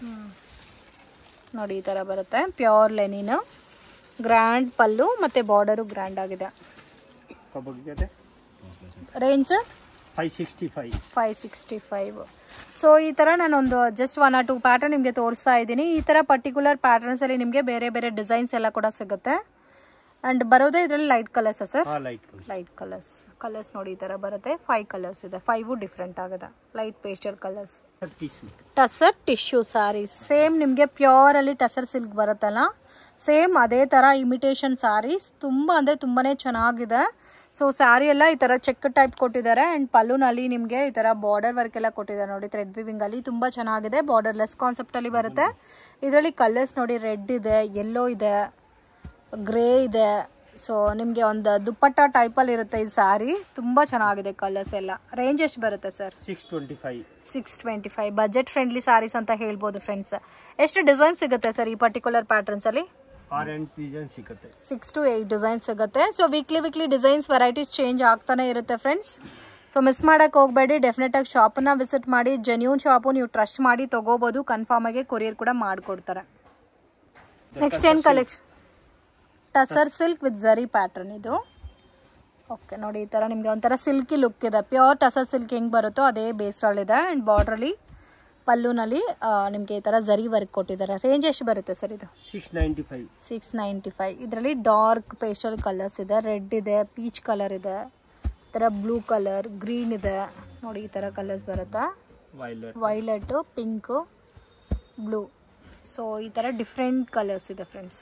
Speaker 2: ನೋಡಿ ಈ ಥರ ಬರುತ್ತೆ ಪ್ಯೂರ್ ಲೆನಿನ್ ಗ್ರ್ಯಾಂಡ್ ಪಲ್ಲು ಮತ್ತು ಬಾರ್ಡರು ಗ್ರ್ಯಾಂಡ್ ಆಗಿದೆ
Speaker 3: ಕಬ್ಬಗಿದೆ
Speaker 2: range
Speaker 3: five sixty five
Speaker 2: five sixty five so ಈ ಥರ ನಾನೊಂದು just one or two pattern ನಿಮಗೆ ತೋರಿಸ್ತಾ ಇದ್ದೀನಿ ಈ ಥರ ಪರ್ಟಿಕ್ಯುಲರ್ ಪ್ಯಾಟರ್ನ್ಸಲ್ಲಿ ನಿಮಗೆ ಬೇರೆ ಬೇರೆ ಡಿಸೈನ್ಸ್ ಎಲ್ಲ ಕೂಡ ಸಿಗುತ್ತೆ ಆ್ಯಂಡ್ ಬರೋದೇ ಇದರಲ್ಲಿ ಲೈಟ್ ಕಲರ್ಸಾ ಸರ್
Speaker 3: ಹಾಂ ಲೈಟ್
Speaker 2: ಲೈಟ್ ಕಲರ್ಸ್ ಕಲರ್ಸ್ ನೋಡಿ ಈ ಥರ ಬರುತ್ತೆ ಫೈವ್ ಕಲರ್ಸ್ ಇದೆ ಫೈವು ಡಿಫ್ರೆಂಟ್ ಆಗಿದೆ light pastel colours
Speaker 3: tissue
Speaker 2: tussar tissue sarees same ನಿಮಗೆ ಪ್ಯೂರಲ್ಲಿ ಟಸರ್ ಸಿಲ್ಕ್ ಬರುತ್ತಲ್ಲ ಸೇಮ್ ಅದೇ ಥರ ಇಮಿಟೇಷನ್ ಸಾರೀಸ್ ತುಂಬ ಅಂದರೆ ತುಂಬಾ ಚೆನ್ನಾಗಿದೆ ಸೊ ಸ್ಯಾರಿ ಎಲ್ಲ ಈ ಥರ ಚೆಕ್ ಟೈಪ್ ಕೊಟ್ಟಿದ್ದಾರೆ ಆ್ಯಂಡ್ ಪಲ್ಲುನಲ್ಲಿ ನಿಮಗೆ ಈ ಥರ ಬಾರ್ಡರ್ ವರ್ಕ್ ಎಲ್ಲ ಕೊಟ್ಟಿದ್ದಾರೆ ನೋಡಿ ಥ್ರೆಡ್ ವಿವಿಂಗಲ್ಲಿ ತುಂಬ ಚೆನ್ನಾಗಿದೆ ಬಾರ್ಡರ್ ಲೆಸ್ ಕಾನ್ಸೆಪ್ಟಲ್ಲಿ ಬರುತ್ತೆ ಇದರಲ್ಲಿ ಕಲರ್ಸ್ ನೋಡಿ ರೆಡ್ ಇದೆ ಯೆಲ್ಲೋ ಇದೆ ಗ್ರೇ ಇದೆ ಸೊ ನಿಮಗೆ ಒಂದು ದುಪ್ಪಟ್ಟ ಟೈಪಲ್ಲಿ ಇರುತ್ತೆ ಈ ಸ್ಯಾರಿ ತುಂಬ ಚೆನ್ನಾಗಿದೆ ಕಲರ್ಸ್ ಎಲ್ಲ ರೇಂಜ್ ಎಷ್ಟು ಬರುತ್ತೆ sir
Speaker 3: six twenty five
Speaker 2: six twenty five budget friendly sarees ಅಂತ ಹೇಳ್ಬೋದು ಫ್ರೆಂಡ್ಸ್ ಎಷ್ಟು ಡಿಸೈನ್ ಸಿಗುತ್ತೆ ಸರ್ ಈ ಪರ್ಟಿಕ್ಯುಲರ್ ಪ್ಯಾಟರ್ನ್ಸಲ್ಲಿ
Speaker 3: ಆರ್ ಆ್ಯಂಡ್ ಡಿಸೈನ್ ಸಿಗುತ್ತೆ
Speaker 2: ಸಿಕ್ಸ್ ಟು ಏಯ್ಟ್ ಡಿಸೈನ್ ಸಿಗುತ್ತೆ so weekly weekly designs varieties change ಆಗ್ತಾನೆ ಇರುತ್ತೆ ಫ್ರೆಂಡ್ಸ್ ಸೊ ಮಿಸ್ ಮಾಡೋಕ್ಕೆ ಹೋಗಬೇಡಿ ಡೆಫಿನೆಟಾಗಿ ಶಾಪನ್ನ ವಿಸಿಟ್ ಮಾಡಿ ಜೆನ್ಯೂನ್ ಶಾಪು ನೀವು ಟ್ರಸ್ಟ್ ಮಾಡಿ ತೊಗೋಬೋದು ಕನ್ಫರ್ಮಾಗಿ ಕೊರಿಯರ್ ಕೂಡ ಮಾಡಿಕೊಡ್ತಾರೆ ನೆಕ್ಸ್ಟ್ ಏನು collection tussar silk with zari pattern ಇದು ಓಕೆ ನೋಡಿ ಈ ಥರ ನಿಮಗೆ ಒಂಥರ ಸಿಲ್ಕಿ ಲುಕ್ ಇದೆ ಪ್ಯೂರ್ ಟಸರ್ ಸಿಲ್ಕ್ ಹೆಂಗೆ ಬರುತ್ತೋ ಅದೇ ಬೇಸ್ರಲ್ಲಿದೆ ಆ್ಯಂಡ್ ಬಾರ್ಡ್ರಲ್ಲಿ ಪಲ್ಲುನಲ್ಲಿ ನಿಮಗೆ ಈ ಥರ ಝರಿ ವರ್ಕ್ ಕೊಟ್ಟಿದ್ದಾರೆ ರೇಂಜ್ ಎಷ್ಟು ಬರುತ್ತೆ ಸರ್ ಇದು
Speaker 3: six ninety five
Speaker 2: six ninety five ಇದರಲ್ಲಿ ಡಾರ್ಕ್ ಪೇಸ್ಟಲ್ ಕಲರ್ಸ್ ಇದೆ ರೆಡ್ ಇದೆ ಪೀಚ್ ಕಲರ್ ಇದೆ ಈ ಥರ ಬ್ಲೂ ಕಲರ್ ಗ್ರೀನ್ ಇದೆ ನೋಡಿ ಈ ಥರ ಕಲರ್ಸ್ ಬರುತ್ತಾ
Speaker 3: violet
Speaker 2: violet pink blue so ಈ ಥರ ಡಿಫ್ರೆಂಟ್ ಕಲರ್ಸ್ ಇದೆ ಫ್ರೆಂಡ್ಸ್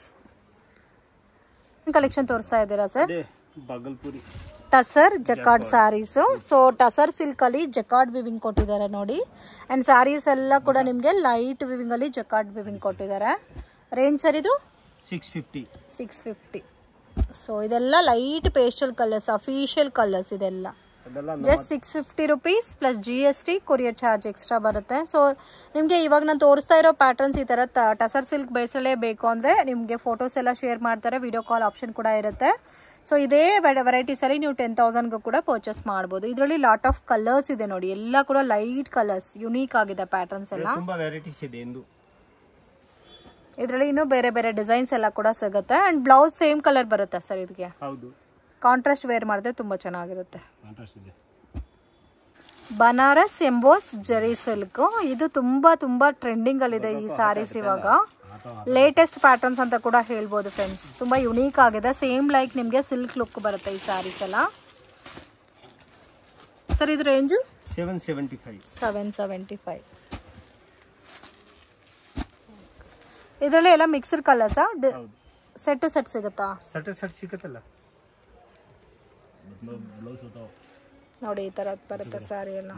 Speaker 2: ಕಲೆಕ್ಷನ್ ತೋರಿಸ್ತಾ ಇದ್ದೀರಾ ಸರ್
Speaker 3: ಅದೇ Bhagalpuri
Speaker 2: tussar jacquard sarees so tussar ಸಿಲ್ಕಲ್ಲಿ ಜಕಾರ್ಡ್ ವಿವಿಂಗ್ ಕೊಟ್ಟಿದ್ದಾರೆ ನೋಡಿ ಆ್ಯಂಡ್ ಸ್ಯಾರೀಸ್ ಎಲ್ಲ ಕೂಡ ನಿಮಗೆ ಲೈಟ್ ವಿವಿಂಗಲ್ಲಿ ಜಕಾರ್ಡ್ ವಿವಿಂಗ್ ಕೊಟ್ಟಿದ್ದಾರೆ ರೇಂಜ್ ಸರ್ ಇದು
Speaker 3: six fifty
Speaker 2: six fifty so ಇದೆಲ್ಲ light pastel colours official colours ಇದೆಲ್ಲ
Speaker 3: ಅದೆಲ್ಲ
Speaker 2: just six fifty rupees plus G S T courier charge extra ಬರುತ್ತೆ ಸೊ ನಿಮಗೆ ಇವಾಗ ನಾನು ತೋರಿಸ್ತಾ ಇರೋ ಪ್ಯಾಟರ್ನ್ಸ್ ಈ ಥರ ತ- ಟಸರ್ ಸಿಲ್ಕ್ ಬೇಸಲ್ಲೇ ಬೇಕು ಅಂದರೆ ನಿಮಗೆ ಫೋಟೋಸ್ ಎಲ್ಲ ಶೇರ್ ಮಾಡ್ತಾರೆ ವಿಡಿಯೋ ಕಾಲ್ ಆಪ್ಷನ್ ಕೂಡ ಇರುತ್ತೆ ಸೊ ಇದೇ ವೆರೈಟೀಸಲ್ಲಿ ನೀವು ಟೆನ್ ತೌಸಂಡ್ಗೂ ಕೂಡ ಪರ್ಚೇಸ್ ಮಾಡ್ಬೋದು ಇದರಲ್ಲಿ ಲಾಟ್ ಆಫ್ ಕಲರ್ಸ್ ಇದೆ ನೋಡಿ ಎಲ್ಲ ಕೂಡ ಲೈಟ್ ಕಲರ್ಸ್ ಯುನೀಕ್ ಆಗಿದೆ ಪ್ಯಾಟರ್ನ್ಸ್ ಎಲ್ಲ
Speaker 3: ತುಂಬಾ ವೆರೈಟೀಸ್ ಇದೆ ಎಂದು
Speaker 2: ಇದರಲ್ಲಿ ಇನ್ನೂ ಬೇರೆ ಬೇರೆ ಡಿಸೈನ್ಸ್ ಎಲ್ಲ ಕೂಡ ಸಿಗುತ್ತೆ ಆ್ಯಂಡ್ ಬ್ಲೌಸ್ ಸೇಮ್ ಕಲರ್ ಬರುತ್ತೆ ಸರ್ ಇದಕ್ಕೆ
Speaker 3: ಹೌದು
Speaker 2: ಕಾಂಟ್ರಾಸ್ಟ್ ವೇರ್ ಮಾಡಿದ್ರೆ ತುಂಬ ಚೆನ್ನಾಗಿರುತ್ತೆ
Speaker 3: ಕಾಂಟ್ರಾಸ್ಟ್ ಇದೆ
Speaker 2: ಬನಾರಸ್ ಎಂಬೋಸ್ ಜರಿ ಸಿಲ್ಕ್ ಇದು ತುಂಬಾ ತುಂಬಾ ಟ್ರೆಂಡಿಂಗ್ ಅಲ್ಲಿದೆ ಈ ಸ್ಯಾರೀಸ್ ಇವಾಗ ಲೇಟೆಸ್ಟ್ ಪ್ಯಾಟರ್ನ್ಸ್ ಅಂತ ಕೂಡ ಹೇಳ್ಬೋದು ಫ್ರೆಂಡ್ಸ್ ತುಂಬಾ ಯುನೀಕ್ ಆಗಿದೆ ಸೇಮ್ ಲೈಕ್ ನಿಮಗೆ ಸಿಲ್ಕ್ ಲುಕ್ ಬರುತ್ತೆ ಈ ಸ್ಯಾರೀಸ್ ಎಲ್ಲ ಸರ್ ಇದು range
Speaker 3: seven seventy five
Speaker 2: seven seventy five ಇದರಲ್ಲಿ ಎಲ್ಲ ಮಿಕ್ಸ್ಡ್ ಕಲರ್ಸಾ
Speaker 3: ಹೌದು
Speaker 2: ಸೆಟ್ ಟು ಸೆಟ್ ಸಿಗುತ್ತಾ
Speaker 3: ಸಟ್ ಸಟ್ ಸಿಗುತ್ತಲ್ಲ
Speaker 2: ನೋಡಿ ಈ ಥರ ಬರುತ್ತೆ ಸ್ಯಾರಿ ಎಲ್ಲ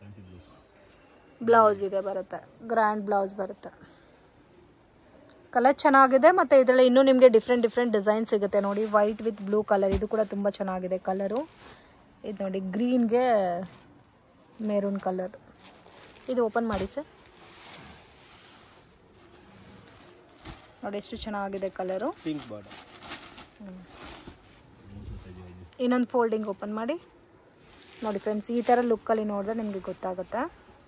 Speaker 2: ಬ್ಲೌಸ್ ಇದೆ ಬರುತ್ತೆ ಗ್ರ್ಯಾಂಡ್ ಬ್ಲೌಸ್ ಬರುತ್ತೆ ಕಲರ್ ಚೆನ್ನಾಗಿದೆ ಮತ್ತು ಇದರಲ್ಲಿ ಇನ್ನೂ ನಿಮಗೆ ಡಿಫ್ರೆಂಟ್ ಡಿಫ್ರೆಂಟ್ ಡಿಸೈನ್ ಸಿಗುತ್ತೆ ನೋಡಿ ವೈಟ್ ವಿತ್ ಬ್ಲೂ ಕಲರ್ ಇದು ಕೂಡ ತುಂಬ ಚೆನ್ನಾಗಿದೆ ಕಲರು ಇದು ನೋಡಿ ಗ್ರೀನ್ಗೆ ಮೆರೂನ್ ಕಲರ್ ಇದು ಓಪನ್ ಮಾಡಿ ಸರ್ ನೋಡಿ ಎಷ್ಟು ಚೆನ್ನಾಗಿದೆ ಕಲರು
Speaker 3: ಪಿಂಕ್ ಬಾರ್ಡರ್
Speaker 2: ಇನ್ನೊಂದು ಫೋಲ್ಡಿಂಗ್ ಓಪನ್ ಮಾಡಿ ನೋಡಿ ಫ್ರೆಂಡ್ಸ್ ಈ ಥರ ಲುಕ್ಕಲ್ಲಿ ನೋಡಿದ್ರೆ ನಿಮಗೆ ಗೊತ್ತಾಗುತ್ತೆ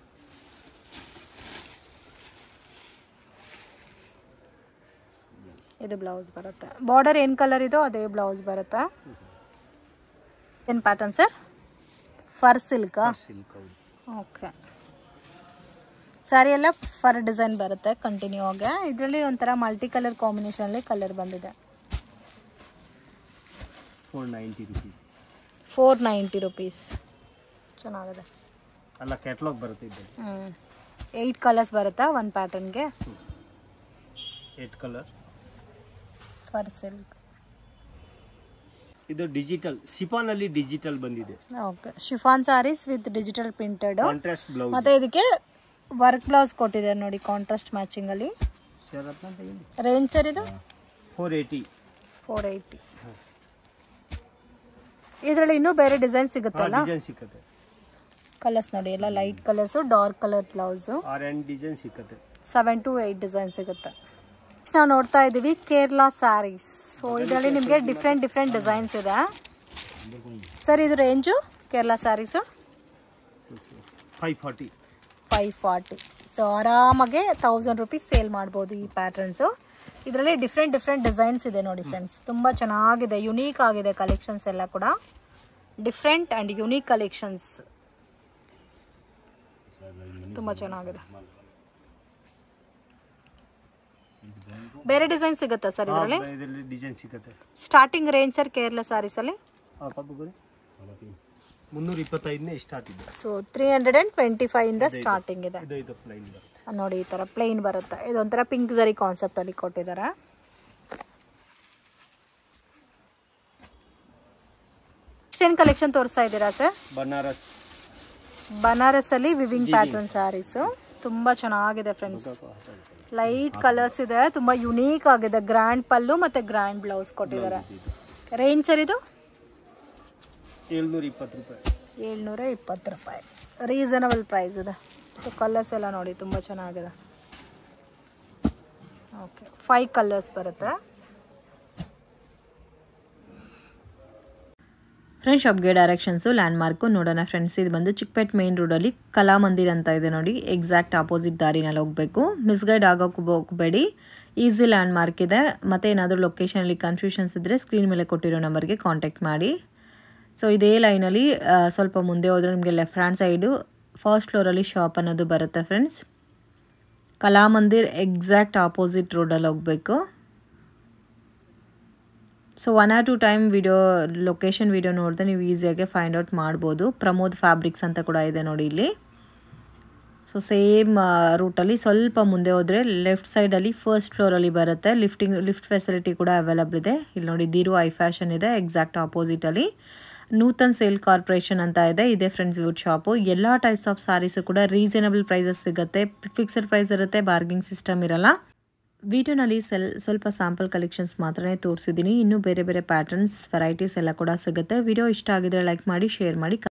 Speaker 2: ಇದು ಬ್ಲೌಸ್ ಬರುತ್ತೆ ಬಾರ್ಡರ್ ಏನು ಕಲರ್ ಇದೋ ಅದೇ ಬ್ಲೌಸ್ ಬರುತ್ತೆ ಏನು ಪ್ಯಾಟರ್ನ್ ಸರ್ ಫರ್ ಸಿಲ್ಕಾ
Speaker 3: ಸಿಲ್ಕ್ ಹೌದು
Speaker 2: ಓಕೆ ಸ್ಯಾರಿ ಎಲ್ಲ ಫರ್ ಡಿಸೈನ್ ಬರುತ್ತೆ ಕಂಟಿನ್ಯೂ ಆಗಿ ಇದರಲ್ಲಿ ಒಂಥರ ಮಲ್ಟಿ ಕಲರ್ ಕಾಂಬಿನೇಷನಲ್ಲಿ ಕಲರ್ ಬಂದಿದೆ
Speaker 3: four ninety rupees
Speaker 2: four ninety rupees ಚೆನ್ನಾಗಿದೆ
Speaker 3: ಅಲ್ಲ ಕ್ಯಾಟ್ಲಾಗ್ ಬರುತ್ತೆ ಇದ್ದಲ್ಲಿ
Speaker 2: ಹ್ಞೂ ಏಯ್ಟ್ ಕಲರ್ಸ್ ಬರುತ್ತಾ ಒಂದು ಪ್ಯಾಟರ್ನ್ಗೆ
Speaker 3: ಏಟ್ ಕಲರ್
Speaker 2: ಫರ್ ಸಿಲ್ಕ್
Speaker 3: ಇದು ಡಿಜಿಟಲ್ ಸಿಫಾನಲ್ಲಿ ಡಿಜಿಟಲ್ ಬಂದಿದೆ
Speaker 2: okay chiffon sarees with digital printed
Speaker 3: contrast blouse
Speaker 2: ಮತ್ತು ಇದಕ್ಕೆ ವರ್ಕ್ ಬ್ಲೌಸ್ ಕೊಟ್ಟಿದ್ದಾರೆ ನೋಡಿ ಕಾಂಟ್ರಾಸ್ಟ್ ಮ್ಯಾಚಿಂಗಲ್ಲಿ ರೇಂಜ್ ಸರ್ ಇದು
Speaker 3: ಫೋರ್ ಏಯ್ಟಿ
Speaker 2: ಫೋರ್ ಏಯ್ಟಿ ಇದರಲ್ಲಿ ಇನ್ನೂ ಬೇರೆ ಡಿಸೈನ್ ಸಿಗುತ್ತಲ್ಲ
Speaker 3: ಡಿಸೈನ್ ಸಿಕ್ಕತ್ತೆ
Speaker 2: ಕಲರ್ಸ್ ನೋಡಿ ಎಲ್ಲ light colours dark colour blouse
Speaker 3: ಆರ್ ಆ್ಯಂಡ್ ಡಿಸೈನ್ ಸಿಕ್ಕತ್ತೆ
Speaker 2: ಸೆವೆನ್ ಟು ಏಯ್ಟ್ ಡಿಸೈನ್ ಸಿಗುತ್ತೆ ನೆಕ್ಸ್ಟ್ ನಾವು ನೋಡ್ತಾ ಇದ್ದೀವಿ ಕೇರಳ ಸ್ಯಾರೀಸ್ ಸೊ ಇದರಲ್ಲಿ ನಿಮಗೆ ಡಿಫ್ರೆಂಟ್ ಡಿಫ್ರೆಂಟ್ ಡಿಸೈನ್ಸ್ ಇದೆ ಸರ್ ಇದು range Kerala sarees
Speaker 3: five forty
Speaker 2: five forty so ಆರಾಮಾಗೆ ತೌಸಂಡ್ ರುಪೀಸ್ ಸೇಲ್ ಮಾಡ್ಬೋದು ಈ ಪ್ಯಾಟರ್ನ್ಸು ಇದರಲ್ಲಿ ಡಿಫ್ರೆಂಟ್ ಡಿಫ್ರೆಂಟ್ ಡಿಸೈನ್ಸ್ ಇದೆ ನೋಡಿ ಫ್ರೆಂಡ್ಸ್ ತುಂಬ ಚೆನ್ನಾಗಿದೆ ಯುನೀಕ್ ಆಗಿದೆ ಕಲೆಕ್ಷನ್ಸ್ ಎಲ್ಲ ಕೂಡ ಡಿಫ್ರೆಂಟ್ ಆ್ಯಂಡ್ ಯುನೀಕ್ ಕಲೆಕ್ಷನ್ಸ್ ತುಂಬ ಚೆನ್ನಾಗಿದೆ ಬೇರೆ ಡಿಸೈನ್ ಸಿಗುತ್ತಾ ಸರ್ ಇದರಲ್ಲಿ
Speaker 3: ಇದರಲ್ಲಿ ಡಿಸೈನ್ ಸಿಕ್ಕತ್ತೆ
Speaker 2: ಸ್ಟಾರ್ಟಿಂಗ್ ರೇಂಜ್ ಸರ್ ಕೇರಳ ಸ್ಯಾರೀಸಲ್ಲಿ
Speaker 3: ಆ ಕಬ್ಬು ಮುನ್ನೂರ ಇಪ್ಪತ್ತೈದನೇ ಸ್ಟಾರ್ಟ್ ಇದೆ
Speaker 2: so three hundred and twenty ಫೈವಿಂದ ಸ್ಟಾರ್ಟಿಂಗ್ ಇದೆ
Speaker 3: ಇದು ಇದು ಪ್ಲೈನ್ ಬರುತ್ತೆ
Speaker 2: ನೋಡಿ ಈ ಥರ ಪ್ಲೇನ್ ಬರುತ್ತೆ ಇದೊಂಥರ ಪಿಂಕ್ ಜರಿ ಕಾನ್ಸೆಪ್ಟಲ್ಲಿ ಕೊಟ್ಟಿದ್ದಾರೆ ಏನು ಕಲೆಕ್ಷನ್ ತೋರಿಸ್ತಾ ಇದ್ದೀರಾ ಸರ್
Speaker 3: ಬನಾರಸ್
Speaker 2: ಬನಾರಸಲ್ಲಿ ವಿವಿಂಗ್ ಪ್ಯಾಟರ್ನ್ ಸ್ಯಾರೀಸು ತುಂಬ ಚೆನ್ನಾಗಿದೆ ಫ್ರೆಂಡ್ಸ್ ಲೈಟ್ ಕಲರ್ಸ್ ಇದೆ ತುಂಬ ಯುನೀಕ್ ಆಗಿದೆ ಗ್ರ್ಯಾಂಡ್ ಪಲ್ಲು ಮತ್ತು ಗ್ರ್ಯಾಂಡ್ ಬ್ಲೌಸ್ ಕೊಟ್ಟಿದ್ದಾರೆ ರೇಂಜ್ ಸರ್ ಇದು
Speaker 3: ಏಳ್ನೂರ ಇಪ್ಪತ್ತು ರೂಪಾಯಿ
Speaker 2: ಏಳ್ನೂರ ಇಪ್ಪತ್ತು ರೂಪಾಯಿ ರೀಸನಬಲ್ ಪ್ರೈಸ್ ಇದೆ ಸೊ ಕಲರ್ಸ್ ಎಲ್ಲ ನೋಡಿ ತುಂಬ ಚೆನ್ನಾಗಿದೆ ಓಕೆ ಫೈವ್ ಕಲರ್ಸ್ ಬರುತ್ತೆ
Speaker 1: ಫ್ರೆಂಡ್ಸ್ ಶಾಪ್ಗೆ ಡೈರೆಕ್ಷನ್ಸು ಲ್ಯಾಂಡ್ಮಾರ್ಕು ನೋಡೋಣ ಫ್ರೆಂಡ್ಸ್ ಇದು ಬಂದು ಚಿಕ್ಕಪೇಟ್ ಮೇನ್ ರೋಡಲ್ಲಿ ಕಲಾಮಂದಿರ್ ಅಂತ ಇದೆ ನೋಡಿ ಎಕ್ಸಾಕ್ಟ್ ಆಪೋಸಿಟ್ ದಾರಿನಲ್ಲಿ ಹೋಗಬೇಕು ಮಿಸ್ಗೈಡ್ ಆಗೋಕೆ ಹೋಗಬೇಡಿ ಈಸಿ ಲ್ಯಾಂಡ್ಮಾರ್ಕ್ ಇದೆ ಮತ್ತು ಏನಾದರೂ ಲೊಕೇಶನಲ್ಲಿ ಕನ್ಫ್ಯೂಷನ್ಸ್ ಇದ್ದರೆ ಸ್ಕ್ರೀನ್ ಮೇಲೆ ಕೊಟ್ಟಿರೋ ನಂಬರ್ಗೆ ಕಾಂಟ್ಯಾಕ್ಟ್ ಮಾಡಿ ಸೊ ಇದೇ ಲೈನಲ್ಲಿ ಆ, ಸ್ವಲ್ಪ ಮುಂದೆ ಹೋದರೆ ನಿಮಗೆ ಲೆಫ್ಟ್ ಹ್ಯಾಂಡ್ ಸೈಡು ಫಸ್ಟ್ ಫ್ಲೋರಲ್ಲಿ ಶಾಪ್ ಅನ್ನೋದು ಬರುತ್ತೆ ಫ್ರೆಂಡ್ಸ್ ಕಲಾಮಂದಿರ್ ಎಕ್ಸಾಕ್ಟ್ ಆಪೋಸಿಟ್ ರೋಡಲ್ಲಿ ಹೋಗಬೇಕು so one or two time video location video ನೋಡಿದ್ರೆ ನೀವು ಈಸಿಯಾಗಿ ಫೈಂಡ್ ಔಟ್ ಮಾಡ್ಬೋದು ಪ್ರಮೋದ್ ಫ್ಯಾಬ್ರಿಕ್ಸ್ ಅಂತ ಕೂಡ ಇದೆ ನೋಡಿ ಇಲ್ಲಿ ಸೊ ಸೇಮ್ ರೂಟಲ್ಲಿ ಸ್ವಲ್ಪ ಮುಂದೆ ಹೋದರೆ ಲೆಫ್ಟ್ ಸೈಡಲ್ಲಿ ಫಸ್ಟ್ ಫ್ಲೋರಲ್ಲಿ ಬರುತ್ತೆ ಲಿಫ್ಟಿಂಗ್ ಲಿಫ್ಟ್ ಫೆಸಿಲಿಟಿ ಕೂಡ ಅವೈಲಬಲ್ ಇದೆ ಇಲ್ಲಿ ನೋಡಿ ದಿರು ಐ ಫ್ಯಾಷನ್ ಇದೆ ಎಕ್ಸಾಕ್ಟ್ ಆಪೋಸಿಟಲ್ಲಿ ನೂತನ್ ಸೇಲ್ ಕಾರ್ಪೊರೇಷನ್ ಅಂತ ಇದೆ ಇದೆ ಫ್ರೆಂಡ್ಸ್ ಯೂಟ್ ಶಾಪು ಎಲ್ಲ ಟೈಪ್ಸ್ ಆಫ್ ಸಾರೀಸು ಕೂಡ ರೀಸನಬಲ್ ಪ್ರೈಸಸ್ ಸಿಗುತ್ತೆ ಫಿಕ್ಸಡ್ ಪ್ರೈಸ್ ಇರುತ್ತೆ ಬಾರ್ಗಿಂಗ್ ಸಿಸ್ಟಮ್ ಇರಲ್ಲ ವಿಡಿಯೋನಲ್ಲಿ ಸೆಲ್ ಸ್ವಲ್ಪ ಸ್ಯಾಂಪಲ್ ಕಲೆಕ್ಷನ್ಸ್ ಮಾತ್ರನೇ ತೋರಿಸಿದ್ದೀನಿ ಇನ್ನೂ ಬೇರೆ ಬೇರೆ ಪ್ಯಾಟರ್ನ್ಸ್ ವೆರೈಟೀಸ್ ಎಲ್ಲ ಕೂಡ ಸಿಗುತ್ತೆ ವಿಡಿಯೋ ಇಷ್ಟ ಆಗಿದ್ರೆ ಲೈಕ್ ಮಾಡಿ ಶೇರ್ ಮಾಡಿ